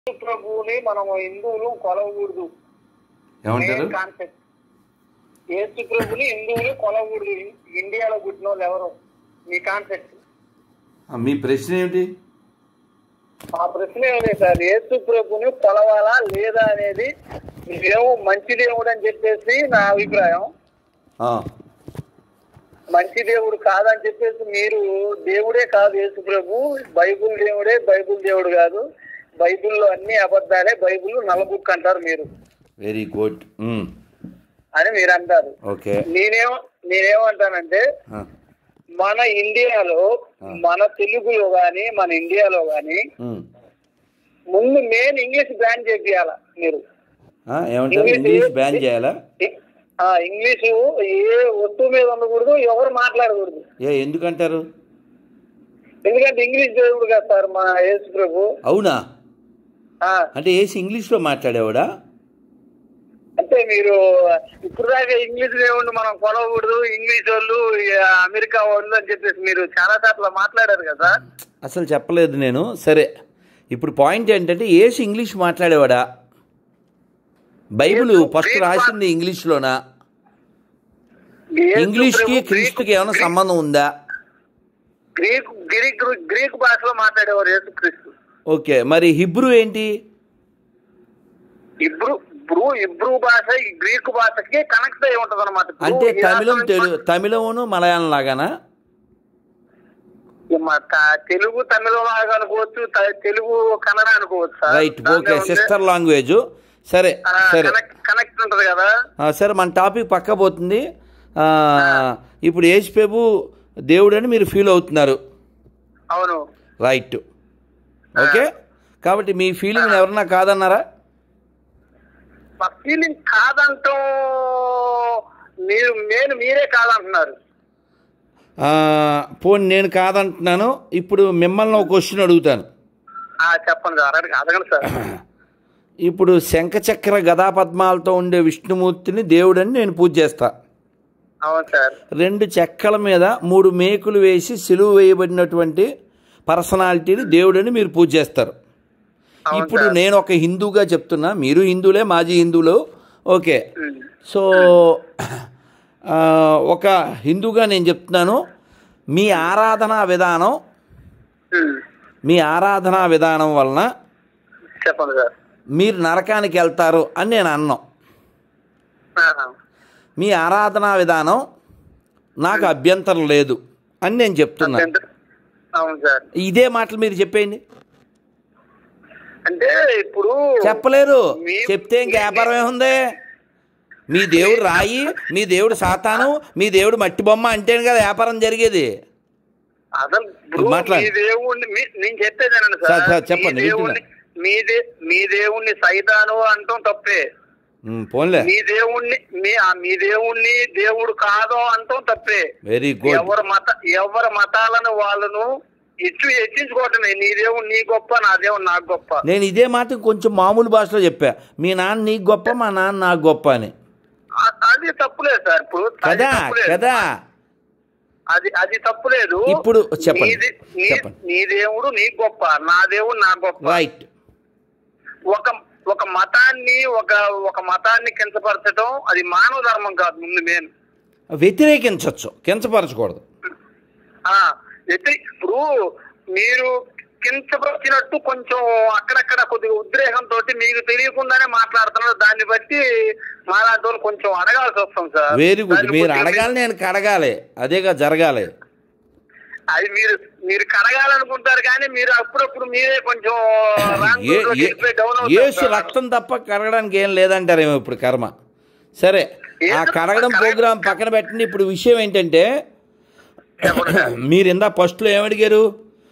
ప్రభువుని మనం హిందువులు కొలవకూడదు ఏమంటారు కాన్సెప్ట్ యేసు ప్రభుని హిందువులు కొలవకూడదు ఇండియాలో పుట్టిన వాళ్ళు ఎవరు మీ కాన్సెప్ట్ ఆ, మీ ప్రశ్న ఏమిటి ఆ ప్రశ్న ఏమిటి సార్ యేసు ప్రభుని కొలవాలా లేదా అనేది మీరేమో మంచి దేవుడు అని చెప్పేసి నా అభిప్రాయం ఆ, మంచి దేవుడు కాదని చెప్పేసి మీరు దేవుడే కాదు యేసు ప్రభు బైబుల్ దేవుడే బైబుల్ దేవుడు కాదు బైబిల్లో అన్ని అబద్ధాలే బైబిల్ నల్లబుక్ అంటారు మీరు వెరీ గుడ్ ఉమ్, అని మీరు అంటారు ఓకే నేనేమో నేనేమంటానంటే ఆ, మన ఇండియాలో మన తెలుగులో గాని మన ఇండియాలో గాని ఉమ్. ముందు మెయిన్ ఇంగ్లీష్ బ్యాన్ చేయాల మీరు ఆ, ఏమంటారు ఇంగ్లీష్ బ్యాన్ చేయాలా ఇ- ఆ ఇంగ్లీషు ఏ వస్తువు మీద ఉండకూడదు ఎవరు మాట్లాడకూడదు ఏ ఎందుకంటారు ఎందుకంటే ఇంగ్లీష్ దేవుడు కదా సార్ మన యేసు ప్రభు అవునా ఆ, అంటే ఏసి ఇంగ్లీష్లో మాట్లాడేవాడా అంటే మీరు ఇప్పుడు దాకా ఇంగ్లీష్ దేవుడిని మనం కొలవకూడదు ఇంగ్లీష్ వాళ్ళు ఈ అమెరికా వాళ్ళు అని చెప్పేసి మీరు చాలా సార్లు మాట్లాడారు కదా సార్ అసలు చెప్పలేదు నేను సరే ఇప్పుడు పాయింట్ ఏంటంటే ఏసు ఇంగ్లీష్ మాట్లాడేవాడా బైబిల్ యేసు ఫస్ట్ గ్రీక్ రాసింది ఇంగ్లీష్లోనా యేసు ఇంగ్లీష్కి ప్రభు క్రీస్తుకి ఏమైనా సంబంధం ఉందా గ్రీక్ గ్రీక్ గ్రీక్ భాషలో మాట్లాడేవారు యేసు క్రీస్తు ఓకే మరి హిబ్రూ ఏంటి ఇబ్రు ఇబ్రు ఇబ్రు భాష ఈ గ్రీక్ భాషకి కనెక్ట్ అయి ఉంటది అనమాట అంటే తమిళం తెలుగు తమిళమును మలయాళం లాగానా తెలుగు తమిళం లాగా అనుకోవచ్చు త- తెలుగు కన్నడ అనుకోవచ్చు సార్ రైట్ దాంట్లో ఓకే ఉండే, సిస్టర్ లాంగ్వేజ్ సరే ఆ, సరే కనెక్ట్ కనెక్ట్ ఉంటది కదా ఆ, సరే మన టాపిక్ పక్క పోతుంది ఆ, ఇప్పుడు యేసు ప్రభు దేవుడు అని మీరు ఫీల్ అవుతున్నారు అవును రైట్ ఓకే కాబట్టి మీ ఫీలింగ్ ఎవరన్నా కాదన్నారా మా ఫీలింగ్ కాదంటాం మీరు నేను మీరే కాదంటున్నారు ఆ, పోనీ నేను కాదంటున్నాను ఇప్పుడు మిమ్మల్ని ఒక క్వశ్చన్ అడుగుతాను ఆ చెప్పండి సార్ అడగ- అడగండి సార్ ఇప్పుడు శంఖచక్ర గదా పద్మాలతో ఉండే విష్ణుమూర్తిని దేవుడని నేను పూజ చేస్తా అవును సార్ రెండు చెక్కల మీద మూడు మేకులు వేసి సిలువ వేయబడినటువంటి పర్సనాలిటీని దేవుడని మీరు పూజ చేస్తారు అవును ఇప్పుడు సార్. నేను ఒక హిందూగా చెప్తున్నా మీరు హిందువులే మాజీ హిందువులు ఓకే ఉమ్. సో ఆ, ఒక హిందూగా నేను చెప్తున్నాను మీ ఆరాధనా విధానం ఉమ్. మీ ఆరాధనా విధానం వలన చెప్పండి సార్ మీరు నరకానికి వెళ్తారు అని నేను అన్నాం ఆహా. మీ ఆరాధనా విధానం నాకు అభ్యంతరం లేదు అని నేను చెప్తున్నా ఎంత- అవును సార్ ఇదే మాటలు మీరు చెప్పేయండి అంటే ఇప్పుడు చెప్పలేరు మీ- చెప్తే ఇంక వ్యాపారం ఏముంది మీ దేవుడు రాయి మీ దేవుడు సాతాను మీ దేవుడు మట్టి బొమ్మ అంటేనే కదా వ్యాపారం జరిగేది అసలు ఇప్పుడు మాట్లాడు. మీ దేవుణ్ణి మీ- నేను చెప్పేదేనండి సార్, సార్ సార్, చెప్పండి, మీ దేవుణ్ణి మీ దే- మీ దేవుణ్ణి సైతాను అంటాం తప్పే ఉమ్, పోన్లే మీ దేవుణ్ణి మీ ఆ మీ దేవుణ్ణి దేవుడు కాదు అంటాం తప్పే వెరీ గుడ్ ఎవరి మత ఎవరి మతాలను వాళ్ళను ఇచ్చు హెచ్చించుకోవటమే నీ దేవుడు నీ గొప్ప నా దేవుడు నాకు గొప్ప నేను ఇదే మాట కొంచెం మామూలు భాషలో చెప్పా మీ నాన్న నీకు గొప్ప మా నాన్న నాకు గొప్ప అని అ- అది తప్పులేదు సార్ ఇప్పుడు అది కదా తప్పులేదు. కదా అది అది తప్పులేదు ఇప్పుడు చెప్పండి, నీది- నీ- చెప్పండి. నీ దేవుడు నీ గొప్ప నా దేవుడు నా గొప్ప రైట్ ఒక ఒక మతాన్ని ఒక ఒక మతాన్ని కించపరచడం అది మానవ ధర్మం కాదు ముందు నేను వ్యతిరేకించవచ్చు కించపరచకూడదు ఆ, అయితే ఇప్పుడు మీరు కించపరిచినట్టు కొంచెం అక్కడక్కడ కొద్దిగా ఉద్రేకంతో మీకు తెలియకుండానే మాట్లాడుతున్నారు దాన్ని బట్టి మాలాంటి వాళ్ళు కొంచెం అడగాల్సి వస్తుంది సార్ వెరీ గుడ్ దాన్ని మీరు కొద్దిగా అడగాలి నేను కడగాలి అదేగా జరగాలి అది మీరు మీరు కడగాలనుకుంటారు కానీ మీరు అప్పుడప్పుడు మీరే కొంచెం wrong ఏ- route లోకి ఏ- వెళ్ళిపోయి down అవుతారు యేసు సార్. రక్తం తప్ప కడగడానికి ఏం లేదంటారేమో ఇప్పుడు కర్మ సరే ఆ ఏసు కడగడం కడగ- ప్రోగ్రాం పక్కన పెట్టండి ఇప్పుడు విషయం ఏంటంటే మీరు ఇందా ఫస్ట్లో ఏమడిగారు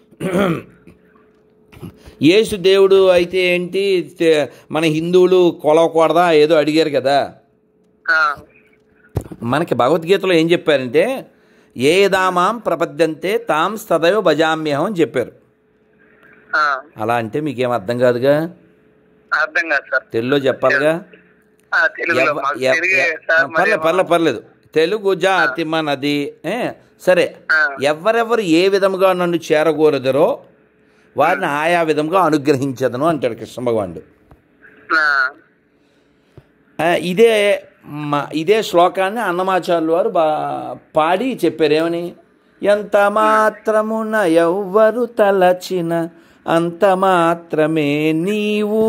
యేసు దేవుడు అయితే ఏంటి తే- మన హిందువులు కొలవకూడదా ఏదో అడిగారు కదా ఆ, మనకి భగవద్గీతలో ఏం చెప్పారంటే ఏ దామాం ప్రపద్యంతే తాం సదైవ భజామ్యహం అని చెప్పారు ఆ, అలా అంటే మీకేం అర్థం కాదుగా అర్థం కాదు సార్ తెలుగులో చెప్పాలిగా ఆ, తెలుగులో ఎవ- మాకు ఎవ- తెలుగే ఎవ- సార్ మరి పర్లేదు పర్లేదు పర్లేదు తెలుగు జాతి మనది ఏ, సరే ఆ. ఎవరెవరు ఏ విధముగా నన్ను చేరగోరదరో వారిని ఆయా విధంగా అనుగ్రహించదను అంటాడు కృష్ణ భగవానుడు ఆ, ఆ, ఇదే మా ఇదే శ్లోకాన్ని అన్నమాచార్యులు వారు బా పాడి చెప్పారు ఏమని ఎంత మాత్రమున ఎవ్వరు తలచిన అంత మాత్రమే నీవు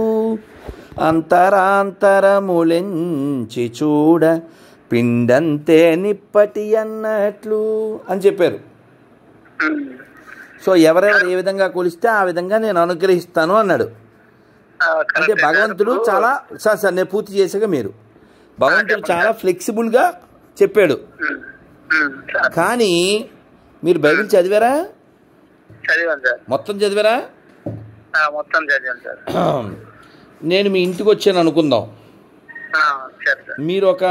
అంతరాంతరములెంచి చూడ పిండంతే నిప్పటి అన్నట్లు అని చెప్పారు ఉమ్. సో ఎవరెవరు ఏ విధంగా కొలిస్తే ఆ విధంగా నేను అనుగ్రహిస్తాను అన్నాడు ఆ, అంటే కరెక్టే సార్. భగవంతుడు ఇప్పుడు- చాలా సార్ సార్ నేను పూర్తి చేసాక మీరు భగవంతుడు చెప్పండి చాలా ఫ్లెక్సిబుల్గా చెప్పాడు ఉమ్, ఉమ్, సార్ కానీ మీరు బైబిల్ చదివారా చదివాను సార్ మొత్తం చదివారా ఆ, మొత్తం చదివాను సార్ నేను మీ ఇంటికి వచ్చాను అనుకుందాం ఆ, సరే సార్ మీరు ఒక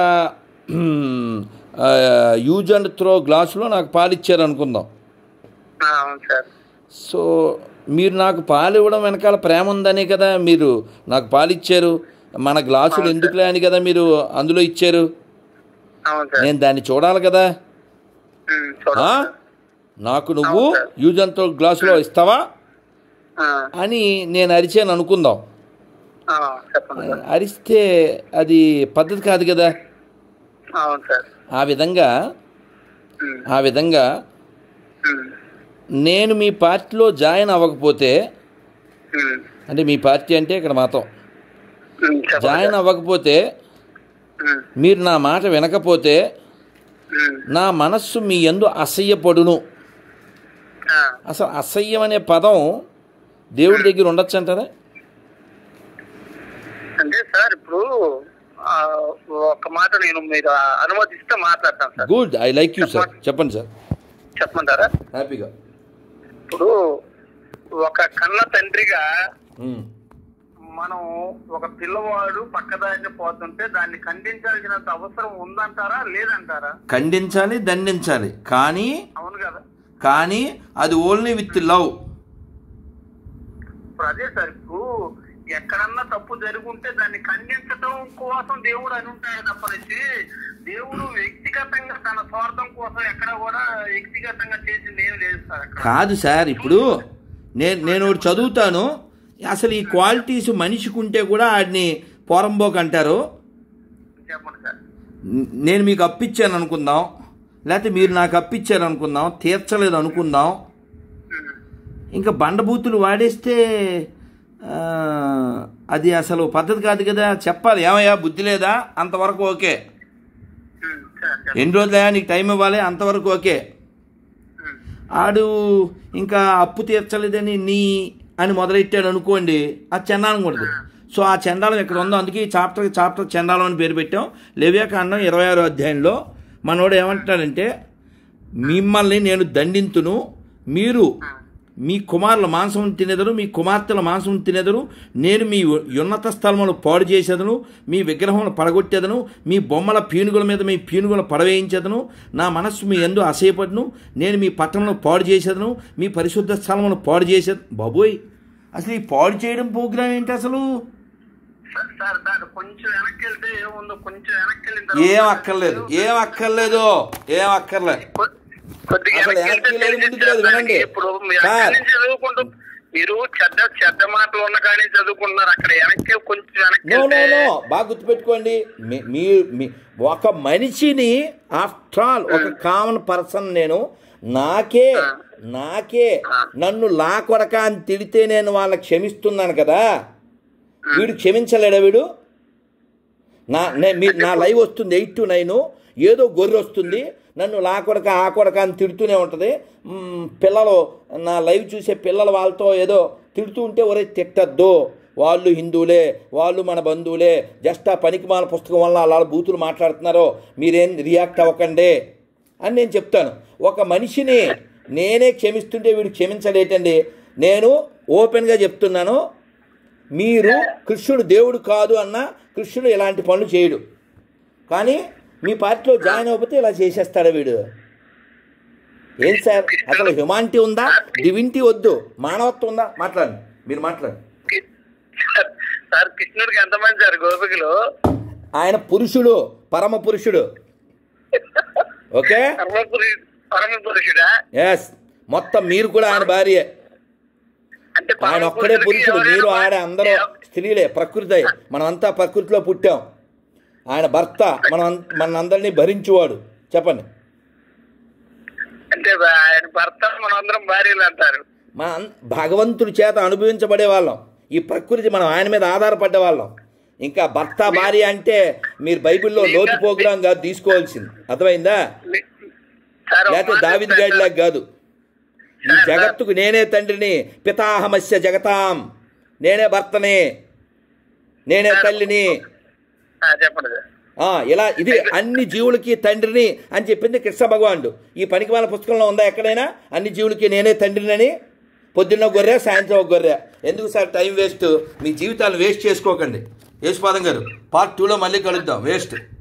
యూజ్ అండ్ త్రో గ్లాసులో నాకు పాలు ఇచ్చారు అనుకుందాం ఆ, అవును సార్ సో మీరు నాకు పాలు ఇవ్వడం వెనకాల ప్రేమ ఉందనే కదా మీరు నాకు పాలు ఇచ్చారు మన గ్లాసులు ఎందుకులే అని కదా మీరు అందులో ఇచ్చారు అవును సార్ నేను దాన్ని చూడాలి కదా ఉమ్, చూడండి ఆ? సార్. నాకు నువ్వు అవును సార్. యూజ్ అండ్ త్రో గ్లాసులో ఇస్తావా ఆ, అని నేను అరిచాను అనుకుందాం ఆ, చెప్పండి సార్ అరిస్తే అది పద్ధతి కాదు కదా అవును సార్ ఆ విధంగా ఉమ్, ఆ విధంగా ఉమ్, నేను మీ పార్టీలో జాయిన్ అవ్వకపోతే ఉమ్, అంటే మీ పార్టీ అంటే ఇక్కడ మాత్రం ఉమ్, చెప్పండి జాయిన్ సార్. అవ్వకపోతే ఉమ్, మీరు నా మాట వినకపోతే ఉమ్, నా మనస్సు మీ ఎందు అసహ్యపడును ఆ, అసలు అసహ్యం అనే పదం దేవుడి దగ్గర ఉండొచ్చు అంటారా అంటే సార్ ఇప్పుడు ఆ, ఒక మాట నేను మీరు అనుమతిస్తే మాట్లాడతాను sir good I like you sir చెప్పండి సార్ చెప్పమంటారా హ్యాపీగా ఇప్పుడు ఒక కన్న తండ్రిగా మ్మ్. మనం ఒక పిల్లవాడు పక్కదారిని పోతుంటే దాన్ని ఖండించాల్సినంత అవసరం ఉందంటారా లేదంటారా ఖండించాలి దండించాలి కానీ అవును కదా కానీ అది ఓన్లీ విత్ లవ్ ఇప్పుడు అదే సార్ ఇప్పుడు ఎక్కడన్నా తప్పు జరుగుంటే దాన్ని ఖండించడం కోసం దేవుడు అని ఉంటాడు తప్పనిచ్చి దేవుడు వ్యక్తిగతంగా తన స్వార్థం కోసం ఎక్కడ కూడా వ్యక్తిగతంగా చేసింది ఏం లేదు సార్ అక్కడ కాదు సార్ ఇప్పుడు నేను నేను ఒకటి చదువుతాను అసలు ఈ క్వాలిటీస్ మనిషికి ఉంటే కూడా ఆడిని పోరంబోక్ అంటారు చెప్పండి సార్ న- నేను మీకు అప్పిచ్చాను అనుకుందాం లేకపోతే మీరు నాకు అప్పిచ్చారు అనుకుందాం తీర్చలేదు అనుకుందాం ఉమ్, ఇంకా బండబూతులు వాడేస్తే ఆ, అది అసలు పద్ధతి కాదు కదా చెప్పాలి ఏమయ్యా బుద్ధి లేదా అంతవరకు ఓకే ఉమ్, సార్ చెప్పండి. ఎన్ని రోజులయ్యా నీకు టైం ఇవ్వాలి అంతవరకు ఓకే ఉమ్, ఆడు ఇంకా అప్పు తీర్చలేదని నీ అని మొదలెట్టాడు అనుకోండి అది చండాలం కొడదు సో ఆ చండాలం ఇక్కడ ఉందో అందుకే ఈ చాప్టర్ చాప్టర్ చండాలం అని పేరు పెట్టాం లేవ్యాకాండం ఇరవై ఆరో అధ్యాయంలో మనోడు ఏమంటాడంటే మిమ్మల్ని నేను దండింతును మీరు మీ కుమారుల మాంసం తినేదరు మీ కుమార్తెల మాంసం తినేదరు నేను మీ ఉన్నత స్థలమును పాడు చేసేదను మీ విగ్రహమును పడగొట్టేదను మీ బొమ్మల పీనుగుల మీద మీ పీనుగులను పడవేయించేదను నా మనస్సు మీ ఎందు అసేపడును నేను మీ పట్టణంలో పాడు చేసేదను మీ పరిశుద్ధ స్థలమును పాడు చేసేది బాబోయ్ అసలు ఈ పాడు చేయడం ప్రోగ్రాం ఏంటి అసలు సార్, సార్ సార్ కొంచెం వెనక్కి వెళ్తే ఏముందో కొంచెం వెనక్కి వెళ్ళిన ఏం అక్కర్లేదు ఏం అక్కర్లేదు ఏం అక్కర్లేదు కొ- కొద్దిగా అసలు వెనక్కి వెనక్కి వెళ్తే లేదు, ముందుకు లేదు, తెలిసి వినండి. ఇప్పుడు మీరు సార్. అక్కడి నుంచి చదువుకుంటూ మీరు చెడ్డ చెడ్డ మాటలు ఉన్న కానీ చదువుకుంటున్నారు అక్కడ వెనక్కి కొంచెం వెనక్కి నో నో వెళ్తే నో బాగా గుర్తుపెట్టుకోండి మీ- మీ మీ ఒక మనిషిని ఆఫ్టర్ ఆల్ ఒక కామన్ పర్సన్ నేను నాకే నాకే నన్ను లా కొడక అని తిడితే నేను వాళ్ళని క్షమిస్తున్నాను కదా వీడు క్షమించలేడా వీడు నా నే- మీ నా లైవ్ వస్తుంది ఎయిట్ టు నైన్ ఏదో గొర్రె వస్తుంది నన్ను లా కొడక ఆ కొడక అని తిడుతూనే ఉంటుంది మ్, పిల్లలు నా లైవ్ చూసే పిల్లలు వాళ్ళతో ఏదో తిడుతూ ఉంటే ఒరే తిట్టద్దు వాళ్ళు హిందువులే వాళ్ళు మన బంధువులే జస్ట్ ఆ పనికిమాల పుస్తకం వల్ల అలా బూతులు మాట్లాడుతున్నారో మీరేం రియాక్ట్ అవ్వకండి అని నేను చెప్తాను ఒక మనిషిని నేనే క్షమిస్తుంటే వీడు క్షమించలేటండి నేను ఓపెన్గా చెప్తున్నాను మీరు కృష్ణుడు దేవుడు కాదు అన్న కృష్ణుడు ఇలాంటి పనులు చేయడు కానీ మీ పార్టీలో జాయిన్ అవ్వకపోతే ఇలా చేసేస్తాడా వీడు ఏం సార్ అసలు హ్యుమానిటీ ఉందా డివినిటీ వద్దు మానవత్వం ఉందా మాట్లాడండి మీరు మాట్లాడండి సార్, సార్ కృష్ణుడికి ఎంతమంది సార్ గోపికలు ఆయన పురుషుడు పరమ పురుషుడు ఓకే పరమ పురుషు- పరమ పురుషుడా ఎస్ మొత్తం మీరు కూడా ఆయన భార్య అంటే ఆయన ఒక్కడే పురుషుడు ఎవరైనా మీరు ఆడ అందరూ ఎవ- స్త్రీలే ప్రకృతి మనం అంతా ప్రకృతిలో పుట్టాం ఆయన భర్త మనం అం- మన అందరినీ భరించువాడు చెప్పండి అంటే ఆయన భర్త మనందరం భార్యలు అంటారు మన అన్- భగవంతుడి చేత అనుభవించబడే వాళ్ళం ఈ ప్రకృతి మనం ఆయన మీద ఆధారపడ్డ వాళ్ళం ఇంకా భర్త భార్య అంటే మీరు బైబిల్లో లోతు ప్రోగ్రాం కాదు తీసుకోవాల్సింది అర్థమైందా మీ- సార్, ఒక లేకపోతే మాట దావిది చెప్తాను గాడిలాగా సార్. కాదు ఈ జగత్తుకు నేనే తండ్రిని పితాహమస్య జగతాం నేనే భర్తని నేనే తల్లిని ఆ, చెప్పండి సార్ ఆ, ఇలా ఇది అన్ని జీవులకి తండ్రిని అని చెప్పింది కృష్ణ భగవానుడు ఈ పనికి వాళ్ళ పుస్తకంలో ఉందా ఎక్కడైనా అన్ని జీవులకి నేనే తండ్రినని పొద్దున్న ఒక గొర్రె సాయంత్రం ఒక గొర్రె ఎందుకు సార్ టైం వేస్ట్ మీ జీవితాలు వేస్ట్ చేసుకోకండి యేసుపాదం గారు పార్ట్ టూలో మళ్ళీ కలుద్దాం వేస్ట్